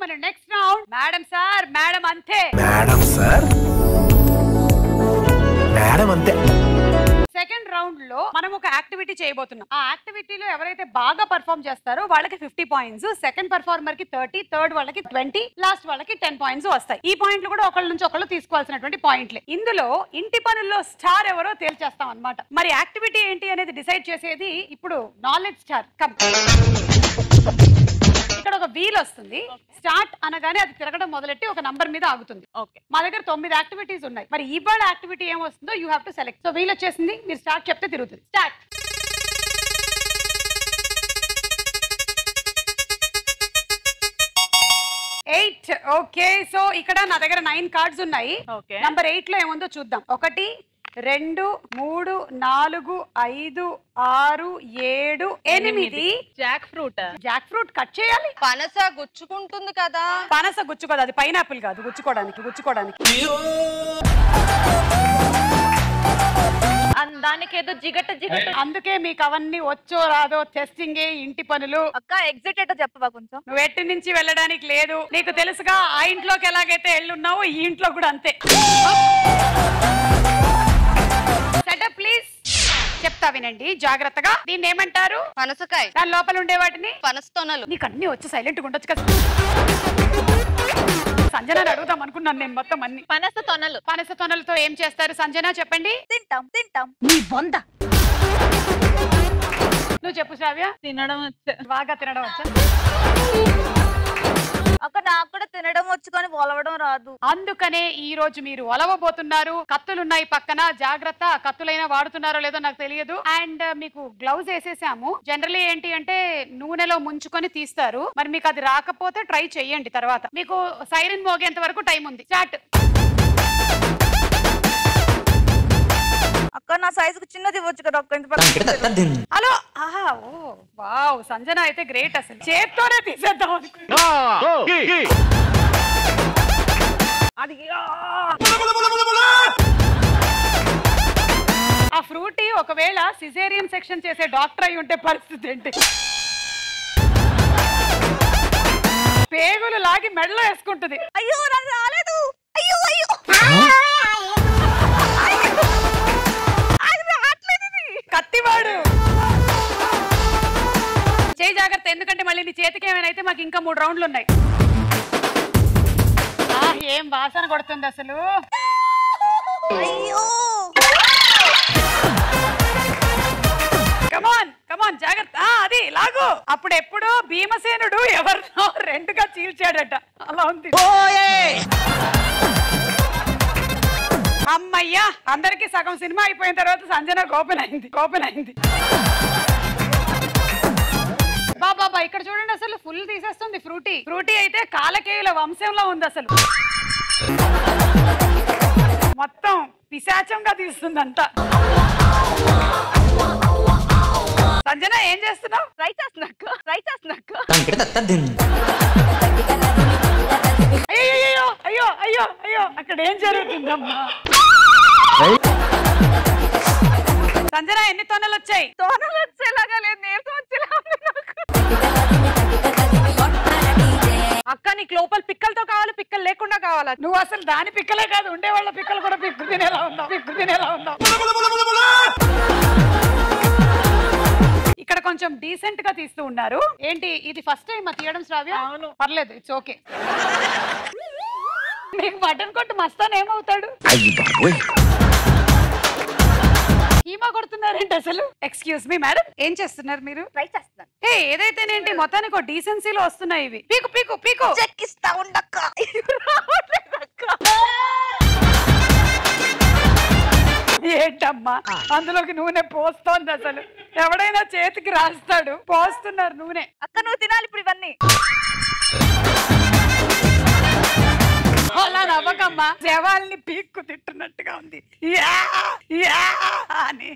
మన next round madam sir madam అంతే madam sir madam అంతే సెకండ్ రౌండ్ లో మనం ఒక యాక్టివిటీ చేయబోతున్నాం ఆ యాక్టివిటీలో ఎవరైతే బాగా పర్ఫామ్ చేస్తారో వాళ్ళకి ఫిఫ్టీ పాయింట్స్ సెకండ్ పర్ఫార్మర్ కి థర్టీ థర్డ్ వాళ్ళకి ట్వంటీ లాస్ట్ వాళ్ళకి టెన్ పాయింట్స్ వస్తాయి ఈ పాయింట్లు కూడా ఒకళ్ళ నుంచి ఒకళ్ళు తీసుకోవాల్సినటువంటి పాయింట్లే ఇందులో ఇంటి పనుల్లో స్టార్ ఎవరో తేల్చేస్తాం అన్నమాట మరి యాక్టివిటీ ఏంటి అనేది డిసైడ్ చేసేది ఇప్పుడు నాలెడ్జ్ స్టార్ కమ్ ఇక్కడ ఒక వీల్ వస్తుంది స్టార్ట్ అనగానే అది తిరగడం మొదలెట్టి ఒక నంబర్ మీద ఆగుతుంది ఓకే మా దగ్గర తొమ్మిది యాక్టివిటీస్ ఉన్నాయి మరి ఇవాళ యాక్టివిటీ ఏం వస్తుందో you have to select so wheel వచ్చేసింది మీరు స్టార్ట్ చెప్తే తిరుగుతుంది స్టార్ట్ ఎయిట్ ఓకే సో ఇక్కడ నా దగ్గర నైన్ కార్డ్స్ ఉన్నాయి ఓకే నంబర్ ఎయిట్ లో ఏముందో చూద్దాం ఒకటి రెండు మూడు నాలుగు ఐదు ఆరు ఏడు ఎనిమిది jackfruit jackfruit cut చేయాలి పనస గుచ్చుకుంటుంది కదా పనస గుచ్చుకోదు అది పైనాపిల్ కాదు గుచ్చుకోవడానికి గుచ్చుకోవడానికి దానికి ఏదో జిగట జిగట అందుకే మీకు అవన్నీ వచ్చో రాదో టెస్టింగ్ ఇంటి పనులు అక్క ఎగ్జిట్ ఎటో చెప్పవా కొంచెం నువ్వు ఎట్టి నుంచి వెళ్ళడానికి లేదు నీకు తెలుసుగా ఆ ఇంట్లోకి ఎలాగైతే ఎల్లున్నావో ఈ ఇంట్లో కూడా అంతే సెటప్ ప్లీజ్ చెప్తా వినండి జాగ్రత్తగా దీన్ని ఏమంటారు పనసకాయ దాని లోపల ఉండే వాటిని పనస్తోనలు నీకు అన్ని వచ్చి సైలెంట్ గా ఉండొచ్చు కదా సంజన అడుగుదాం అనుకున్నాను నేను మొత్తం అన్ని పనస తొనలు పనస తొనలతో ఏం చేస్తారు సంజన చెప్పండి తింటాం తింటాం నీ బొంద నువ్వు చెప్పు శ్రావ్య తినడం వచ్చు బాగా తినడం వచ్చా అక్క నాకు కూడా తినడం వచ్చు కానీ ఒలవడం రాదు అందుకనే ఈ రోజు మీరు ఒలవబోతున్నారు కత్తులున్నాయి పక్కన జాగ్రత్త కత్తులైనా వాడుతున్నారో లేదో నాకు తెలియదు అండ్ మీకు గ్లౌజ్ వేసేసాము జనరలీ ఏంటి అంటే నూనెలో ముంచుకొని తీస్తారు మరి మీకు అది రాకపోతే ట్రై చెయ్యండి తర్వాత మీకు సైరన్ మోగేంత వరకు టైం ఉంది స్టార్ట్ అక్క నా సైజుకు చిన్నది ఇవ్వచ్చు కదా అక్క ఇంత పెద్ద హలో ఆహా ఓ వావ్ సంజన అయితే గ్రేట్ అసలు చేత్తోనే తీసేద్దాం అనుకున్నా అది ఆ! ఆ ఫ్రూటీ ఒకవేళ సిజేరియన్ సెక్షన్ చేసే డాక్టర్ అయి ఉంటే పరిస్థితి ఏంటి పేగులు లాగి మెడలో వేసుకుంటుంది అయ్యో నాకు రాలేదు అయ్యో అయ్యో అది రావట్లేదు ఇది. కత్తివాడు చేయి జాగ్రత్త ఎందుకంటే మళ్ళీ నీ చేతికి ఏమైనా అయితే మాకు ఇంకా మూడు రౌండ్లు ఉన్నాయి ఆ, ఏం వాసన కొడుతుంది అసలు అయ్యో కమాన్ కమాన్ జాగ్రత్త ఆ, అది లాగు అప్పుడు ఎప్పుడో భీమసేనుడు ఎవరినో రెండుగా చీల్చాడట అలా ఉంది అమ్మయ్యా అందరికి సగం సినిమా అయిపోయిన తర్వాత సంజన ఓపెన్ అయింది ఓపెన్ అయింది బాబా ఇక్కడ చూడండి అసలు ఫుల్ తీసేస్తుంది ఫ్రూటీ ఫ్రూటీ అయితే కాలకేయుల వంశంలో ఉంది అసలు మొత్తం పిశాచంగా తీస్తుందంతా సంజన ఏం చేస్తున్నావు ట్రై చేస్తున్నా అక్క ట్రై చేస్తున్నా అక్క అయ్యో అయ్యో అయ్యో అయ్యో అక్కడ ఏం జరుగుతుందమ్మా సంజన ఎన్ని తొనలు వచ్చాయి తోనలు వచ్చేలాగా లేదు నీరసం వచ్చేలా ఉంది నాకు అక్క నీకు లోపల పిక్కలతో కావాలి పిక్కలు లేకుండా కావాలా నువ్వు అసలు దాని పిక్కలే కాదు ఉండే వాళ్ళ పిక్కలు కూడా పిక్కు తినేలా ఉన్నావు పిక్కు తినేలా ఉన్నావు ఇక్కడ కొంచెం డీసెంట్ గా తీస్తూ ఉన్నారు ఏంటి ఇది ఫస్ట్ టైం తీయడం శ్రావ్య అవును. పర్లేదు ఇట్స్ ఓకే మీకు మటన్ కొట్టు మస్తాన్ ఏమవుతాడు హీమా కొడుతున్నారేంటి అసలు ఎక్స్క్యూజ్ మీ మేడం ఏం చేస్తున్నారు మీరు ట్రై చేస్తున్నాను ఏ ఏదైతేనేంటి మొత్తానికి ఒక డీసెన్సీలో వస్తున్నాయి ఇవి పీకు పీకు పీకు చెక్కిస్తా ఉండక్క రావట్లేదు అక్క ఏంటమ్మా అందులోకి నూనె పోస్తోంది అసలు ఎవడైనా చేతికి రాస్తాడు పోస్తున్నారు నూనె అక్క నువ్వు తినాలి ఇప్పుడు ఇవన్నీ అలా నవ్వకమ్మా శవాల్ని పీక్కు తిట్టున్నట్టుగా ఉంది యా యా అని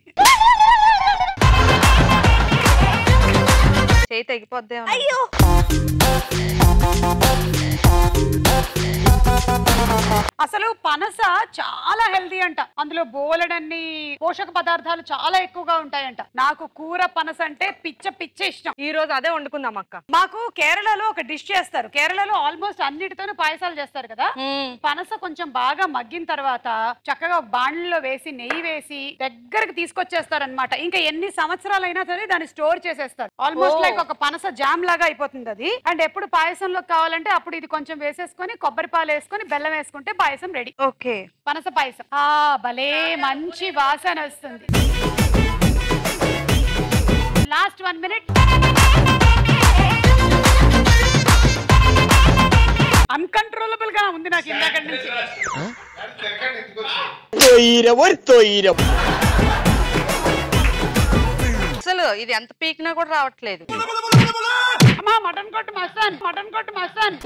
చేయి తెగిపోద్దే అయ్యో అసలు పనస చాలా హెల్దీ అంట అందులో బోలెడన్ని పోషక పదార్థాలు చాలా ఎక్కువగా ఉంటాయంట నాకు కూర పనస అంటే పిచ్చ పిచ్చ ఇష్టం ఈ రోజు అదే వండుకుందాం అక్క మాకు కేరళలో ఒక డిష్ చేస్తారు కేరళలో ఆల్మోస్ట్ అన్నిటితోనూ పాయసాలు చేస్తారు కదా పనస కొంచెం బాగా మగ్గిన తర్వాత చక్కగా ఒక బాండ్లో వేసి నెయ్యి వేసి దగ్గరకు తీసుకొచ్చేస్తారు అనమాట ఇంకా ఎన్ని సంవత్సరాలైనా సరే దాన్ని స్టోర్ చేసేస్తారు ఆల్మోస్ట్ ఓ. లైక్ ఒక పనస జామ్ లాగా అయిపోతుంది అది అండ్ ఎప్పుడు పాయసంలో కావాలంటే అప్పుడు ఇది కొంచెం వేసేసుకొని కొబ్బరి పాలు వేసుకొని బెల్లం వేసుకుంటే పాయసం రెడీ ఓకే పనస పాయసం ఆ భలే మంచి వాసన వస్తుంది లాస్ట్ వన్ మినిట్ అన్కంట్రోలబుల్ గా ఉంది నాకు ఇందాక నుంచి തൊയ്രം ഒരു തൊയ്രം అసలు ఇది ఎంత పీకినా కూడా రావట్లేదు అమ్మా మటన్ కొట్టు మస్తాన్ మటన్ కొట్టు మస్తాన్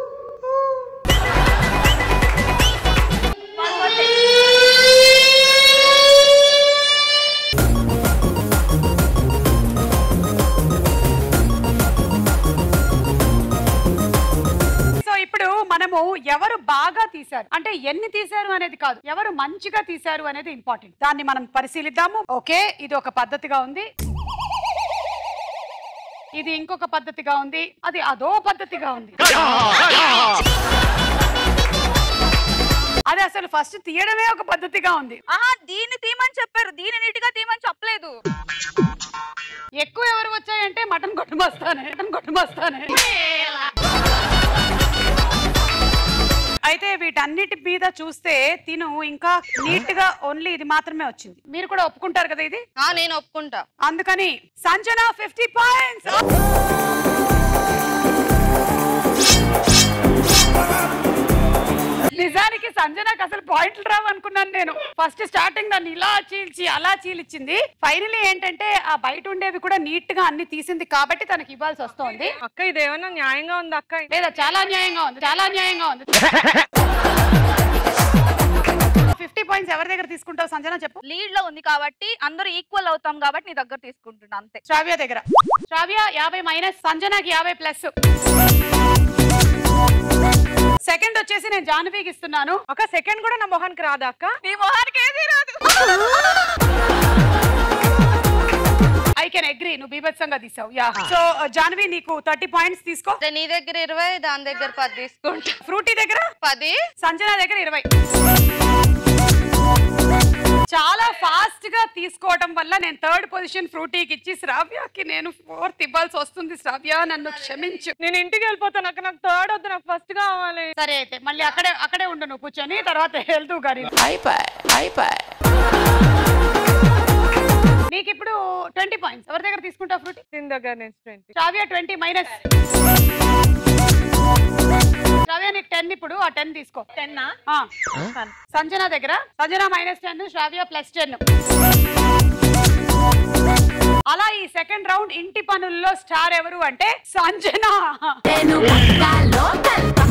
సో ఇప్పుడు మనము ఎవరు బాగా తీశారు అంటే ఎన్ని తీశారు అనేది కాదు ఎవరు మంచిగా తీశారు అనేది ఇంపార్టెంట్ దాన్ని మనం పరిశీలిద్దాము ఓకే ఇది ఒక పద్ధతిగా ఉంది ఇది ఇంకొక పద్ధతిగా ఉంది అది అదో పద్ధతిగా ఉంది అది అసలు ఫస్ట్ తీయడమే ఒక పద్ధతిగా ఉంది ఆహా దీన్ని తీయమని చెప్పారు దీని నీటిగా తీయమని చెప్పలేదు ఎక్కువ ఎవరు వచ్చాయంటే మటన్ కొట్టు మస్తానే మటన్ కొట్టు మస్తానే అయితే వీటన్నిటి మీద చూస్తే తిను ఇంకా నీట్ గా ఓన్లీ ఇది మాత్రమే వచ్చింది మీరు కూడా ఒప్పుకుంటారు కదా ఇది ఆ నేను ఒప్పుకుంటా అందుకని సంజన ఫిఫ్టీ పాయింట్స్ నిజానికి సంజనకు అసలు పాయింట్లు రావు అనుకున్నాను నేను ఫస్ట్ స్టార్టింగ్ దాన్ని ఇలా చీల్చి అలా చీలిచ్చింది ఫైనలీ ఏంటంటే ఆ బయట ఉండేవి కూడా నీట్ గా అన్ని తీసింది కాబట్టి తనకి ఇవ్వాల్సి వస్తోంది అక్క ఇదేమన్నా న్యాయంగా ఉంది అక్క లేదా చాలా న్యాయంగా ఉంది చాలా న్యాయంగా ఉంది ఫిఫ్టీ పాయింట్స్ ఎవరి దగ్గర తీసుకుంటావు సంజన చెప్పు లీడ్ లో ఉంది కాబట్టి అందరూ ఈక్వల్ అవుతాం కాబట్టి నీ దగ్గర తీసుకుంటున్నా అంతే శ్రావ్య దగ్గర శ్రావ్య యాభై మైనస్ సంజనాకి యాభై ప్లస్ సెకండ్ వచ్చేసి నేను జాహ్నవికి ఇస్తున్నాను ఒక సెకండ్ కూడా నా మొహానికి రాదా అక్క నీ మొహానికి ఏది రాదు ఐ కెన్ అగ్రీ నువ్వు బీభత్సంగా తీసావు యా సో జాహ్నవి నీకు థర్టీ పాయింట్స్ తీసుకో అదే నీ దగ్గర ఇరవై దాని దగ్గర పది తీసుకుంటా ఫ్రూటీ దగ్గర పది సంజన దగ్గర ఇరవై చాలా ఫాస్ట్ గా తీసుకోవడం వల్ల నేను థర్డ్ పొజిషన్ ఫ్రూటీకి ఇచ్చి శ్రావ్యకి నేను ఫోర్త్ ఇవ్వాల్సి వస్తుంది శ్రావ్య నన్ను క్షమించు నేను ఇంటికి వెళ్ళిపోతాను అక్క నాకు థర్డ్ వద్దు నాకు ఫస్ట్ కావాలి సరే అయితే మళ్ళీ అక్కడే అక్కడే ఉండు నువ్వు కూర్చొని తర్వాత వెళ్తూ గారి నీకు ఇప్పుడు ట్వంటీ పాయింట్స్ ఎవరి దగ్గర తీసుకుంటావు ఫ్రూటీ దీని దగ్గర నుంచి twenty Shravya twenty minus Shravya నీకు టెన్ ఇప్పుడు ఆ టెన్ తీసుకో టెన్ ఆ. సంజన దగ్గర Sanjana minus ten Shravya plus ten అలా ఈ సెకండ్ రౌండ్ ఇంటి పనుల్లో స్టార్ ఎవరు అంటే సంజన నేను పక్కాలో కల్ప